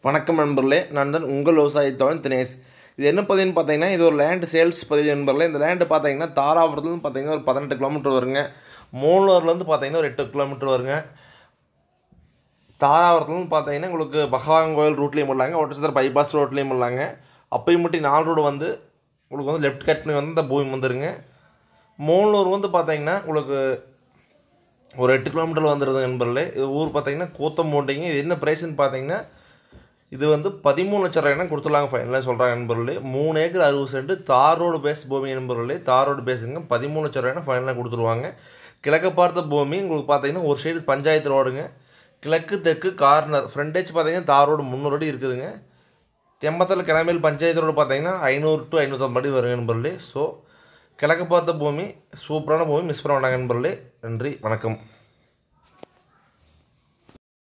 வணக்கம் நண்பர்களே நான் தான் உங்கள் விவசாயத்தோழன் தினேஷ் இது என்ன பதிவுன்னு பார்த்தீங்கன்னா இது ஒரு லேண்டு சேல்ஸ் பதிவு நண்பர்களே இந்த லேண்டு பார்த்தீங்கன்னா தாராபுரத்துலேருந்து பார்த்தீங்கன்னா ஒரு பதினெட்டு கிலோமீட்டர் வருங்க மூணூர்லேருந்து பார்த்தீங்கன்னா ஒரு எட்டு கிலோமீட்டர் வருங்க தாராபுரத்துலேருந்து பார்த்தீங்கன்னா உங்களுக்கு பகவான் கோயில் ரூட்லேயும் பண்ணலாங்க ஒட்டச்சத்திர பைபாஸ் ரோட்லேயும் பண்ணலாங்க அப்பயும் மட்டும் நாலு ரோடு வந்து உங்களுக்கு வந்து லெஃப்ட் கட் பண்ணி வந்து இந்த பூமி வந்துருங்க மூணூர் வந்து பார்த்தீங்கன்னா உங்களுக்கு ஒரு எட்டு கிலோமீட்டர் வந்துடுது நண்பர்களே இது ஊர் பார்த்தீங்கன்னா கூத்தம்பூண்டிங்க இது என்ன ப்ரைஸ்ன்னு பார்த்தீங்கன்னா இது வந்து பதிமூணு லட்சம் ரூபாய்னா கொடுத்துடலாங்க ஃபைனலாக சொல்கிறாங்க நண்பர்களே மூணு ஏக்கர் அறுபது சென்ட் தார் ரோடு பேஸ் பூமி நண்பர்களே தார் ரோடு பேஸுங்க பதிமூணு லட்சம் ரூபாய்னா ஃபைனலாக கொடுத்துருவாங்க கிழக்கு பார்த்த பூமி உங்களுக்கு பார்த்தீங்கன்னா ஒரு சைடு பஞ்சாயத்து ரோடுங்க கிழக்கு தெற்கு கார்னர் ஃப்ரண்டேஜ் பார்த்தீங்கன்னா தார் ரோடு முந்நூறு அடி இருக்குதுங்க தெம்பத்தில் கிளம்பில் பஞ்சாயத்து ரோடு பார்த்தீங்கன்னா ஐநூறு டு ஐநூற்றம்பது அடி வருங்க நண்பர்களே ஸோ கிழக்கு பார்த்த பூமி சூப்பரான பூமி மிஸ் பண்ண வேண்டாங்க நண்பர்களே நன்றி வணக்கம்